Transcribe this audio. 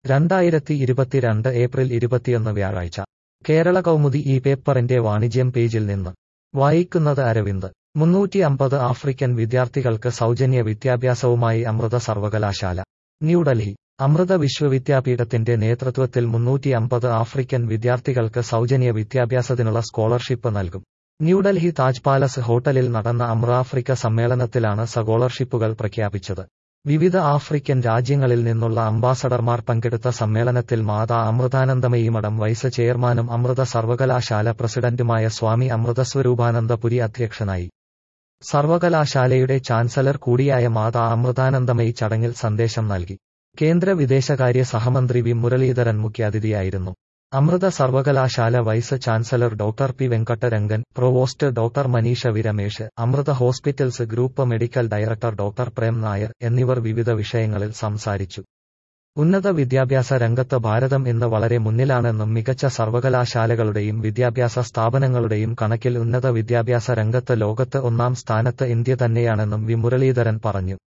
രണ്ടായിരത്തി ഇരുപത്തിരണ്ട് ഏപ്രിൽ ഇരുപത്തിയൊന്ന് വ്യാഴാഴ്ച കേരള കൗമുദി ഈ പേപ്പറിന്റെ വാണിജ്യം പേജിൽ നിന്ന് വായിക്കുന്നത് അരവിന്ദ് മുന്നൂറ്റി അമ്പത് ആഫ്രിക്കൻ വിദ്യാർത്ഥികൾക്ക് സൗജന്യ വിദ്യാഭ്യാസവുമായി അമൃത സർവകലാശാല ന്യൂഡൽഹി അമൃത വിശ്വവിദ്യാപീഠത്തിന്റെ നേതൃത്വത്തിൽ മുന്നൂറ്റി അമ്പത് ആഫ്രിക്കൻ വിദ്യാർത്ഥികൾക്ക് സൗജന്യ വിദ്യാഭ്യാസത്തിനുള്ള സ്കോളർഷിപ്പ് നൽകും ന്യൂഡൽഹി താജ് പാലസ് ഹോട്ടലിൽ നടന്ന അമ്രാഫ്രിക്ക സമ്മേളനത്തിലാണ് സ്കോളർഷിപ്പുകൾ പ്രഖ്യാപിച്ചത് വിവിധ ആഫ്രിക്കൻ രാജ്യങ്ങളിൽ നിന്നുള്ള അംബാസഡർമാർ പങ്കെടുത്ത സമ്മേളനത്തിൽ മാതാ അമൃതാനന്ദമയി മഠം വൈസ് ചെയർമാനും അമൃത സർവകലാശാല പ്രസിഡന്റുമായ സ്വാമി അമൃതസ്വരൂപാനന്ദപുരി അധ്യക്ഷനായി സർവകലാശാലയുടെ ചാൻസലർ കൂടിയായ മാതാ അമൃതാനന്ദമയി ചടങ്ങിൽ സന്ദേശം നൽകി കേന്ദ്ര വിദേശകാര്യ സഹമന്ത്രി വി മുരളീധരൻ മുഖ്യാതിഥിയായിരുന്നു അമൃത സർവകലാശാല vice chancellor doctor P Venkatrangan provost doctor Maneesha V Ramesh Amrita hospitals group medical director doctor Prem Nair എന്നിവർ വിവിധ വിഷയങ്ങളിൽ സംസാരിച്ചു ഉന്നത വിദ്യാഭ്യാസ രംഗത്ത് ഭാരതം ഇന്ന് വളരെ മുന്നിലാണെന്നും മികച്ച സർവകലാശാലകളുടെയും വിദ്യാഭ്യാസ സ്ഥാപനങ്ങളുടെയും കണക്കിൽ ഉന്നത വിദ്യാഭ്യാസ രംഗത്ത് ലോകത്ത് ഒന്നാം സ്ഥാനത്ത് ഇന്ത്യ തന്നെയാണെന്നും വി മുരളീധരൻ പറഞ്ഞു